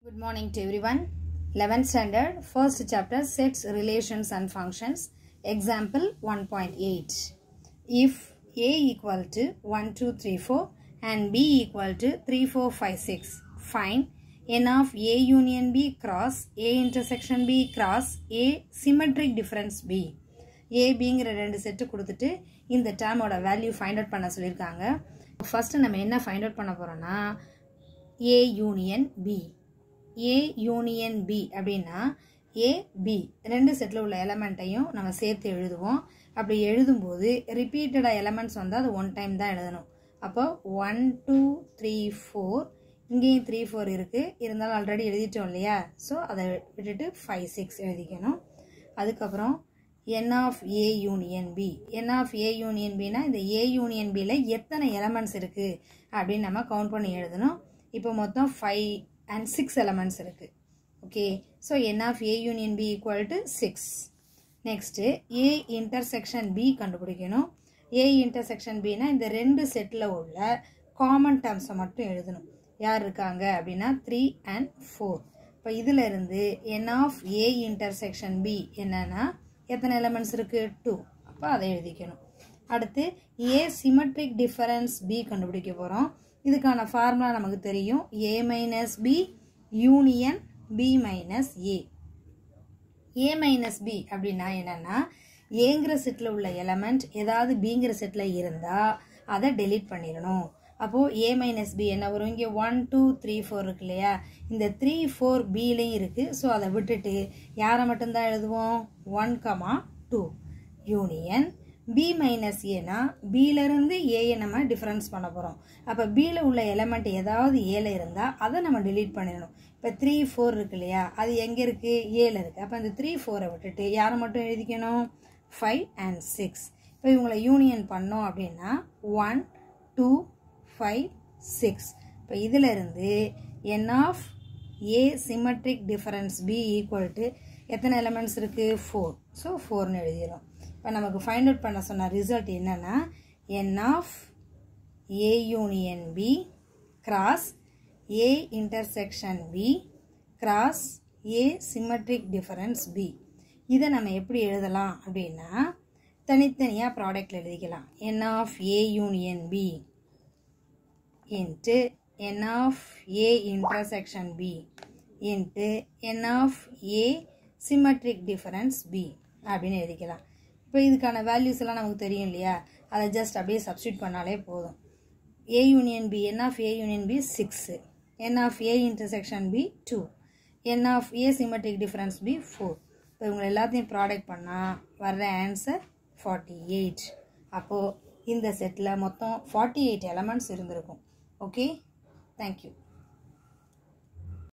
Good morning to everyone. 11th standard, first chapter, sets, relations and functions. Example 1.8. If A equal to 1, 2, 3, 4 and B equal to 3, 4, 5, 6, find n of A union B cross A intersection B cross A symmetric difference B. A பிங்கிற ரெண்டு set கொடுத்துட்டு இந்த டேர்மோட value find out பண்ண சொல்லியிருக்காங்க first நம்ம என்ன find out பண்ண போகிறோன்னா A union B A union B அப்படின்னா ஏ பி ரெண்டு செட்டில் உள்ள எலமெண்ட்டையும் நம்ம சேர்த்து எழுதுவோம் அப்படி எழுதும்போது ரிப்பீட்டடாக எலமெண்ட்ஸ் வந்து அது ஒன் டைம் தான் எழுதணும் அப்போ ஒன் டூ த்ரீ ஃபோர் இங்கேயும் த்ரீ ஃபோர் இருக்குது இருந்தாலும் ஆல்ரெடி எழுதிட்டோம் இல்லையா ஸோ அதை விட்டுட்டு ஃபைவ் சிக்ஸ் எழுதிக்கணும் அதுக்கப்புறம் n of A union B n of A union பினா இந்த ஏ யூனியன் பியில் எத்தனை எலமெண்ட்ஸ் இருக்குது அப்படின்னு நம்ம கவுண்ட் பண்ணி எழுதணும் இப்போ மொத்தம் ஃபைவ் அண்ட் சிக்ஸ் எலமெண்ட்ஸ் இருக்குது okay so n of A union B equal to six next A intersection B கண்டுபிடிக்கணும் ஏ இன்டர்செக்ஷன் பினா இந்த ரெண்டு செட்டில் உள்ள காமன் டேர்ம்ஸை மட்டும் எழுதணும் யார் இருக்காங்க அப்படின்னா த்ரீ அண்ட் ஃபோர் இப்போ இதில் இருந்து n of A intersection B என்னன்னா எத்தனை எலமெண்ட்ஸ் இருக்குது டூ அப்போ அதை எழுதிக்கணும் அடுத்து ஏ சிமெட்ரிக் டிஃபரன்ஸ் பி கண்டுபிடிக்க போகிறோம் இதுக்கான ஃபார்முலா நமக்கு தெரியும் A minus B union B minus A A minus B அப்படின்னா என்னென்னா ஏங்கிற செட்டில் உள்ள எலமெண்ட் ஏதாவது பிங்கிற செட்டில் இருந்தால் அதை டெலீட் பண்ணிடணும் அப்போது ஏ மைனஸ் பி என்ன வரும் இங்கே ஒன் டூ த்ரீ ஃபோர் இருக்கு இல்லையா இந்த த்ரீ ஃபோர் பிலையும் இருக்குது ஸோ அதை விட்டுட்டு யாரை மட்டும்தான் எழுதுவோம் one comma two union B minus ஏனா பியிலேருந்து ஏயை நம்ம டிஃப்ரென்ஸ் பண்ண போகிறோம் அப்போ பியில் உள்ள எலமெண்ட் ஏதாவது ஏல இருந்தால் அதை நம்ம டிலீட் பண்ணிடணும் இப்போ த்ரீ ஃபோர் இருக்கு இல்லையா அது எங்கே இருக்குது ஏல இருக்குது அப்போ இந்த த்ரீ ஃபோரை விட்டுட்டு யாரை மட்டும் எழுதிக்கணும் ஃபைவ் அண்ட் சிக்ஸ் இப்போ இவங்களை யூனியன் பண்ணோம் அப்படின்னா ஒன் டூ ஃபைவ் சிக்ஸ் இப்போ இதில் இருந்து n of A symmetric difference B equal to எத்தனை எலமெண்ட்ஸ் இருக்குது ஃபோர் ஸோ ஃபோர்னு எழுதிடும் இப்போ நமக்கு ஃபைண்ட் அவுட் பண்ண சொன்ன ரிசல்ட் என்னென்னா n of A union B cross A intersection B cross A symmetric difference B இதை நம்ம எப்படி எழுதலாம் அப்படின்னா தனித்தனியாக ப்ராடக்டில் எழுதிக்கலாம் n of A union B into n of A intersection B into n of A symmetric difference B அப்படின்னு எழுதிக்கலாம் இப்போ இதுக்கான வேல்யூஸ் எல்லாம் நமக்கு தெரியும் இல்லையா அதை ஜஸ்ட் அப்படியே சப்ஸ்டியூட் பண்ணாலே போதும் A union B n of A union B six n of A intersection B two n of A symmetric difference B four இப்போ இவங்க எல்லாத்தையும் ப்ராடக்ட் பண்ணால் வர்ற ஆன்சர் ஃபார்ட்டி எயிட் அப்போது இந்த செட்டில் மொத்தம் ஃபார்ட்டி எயிட் எலமெண்ட்ஸ் இருந்திருக்கும் ஓகே தேங்க்யூ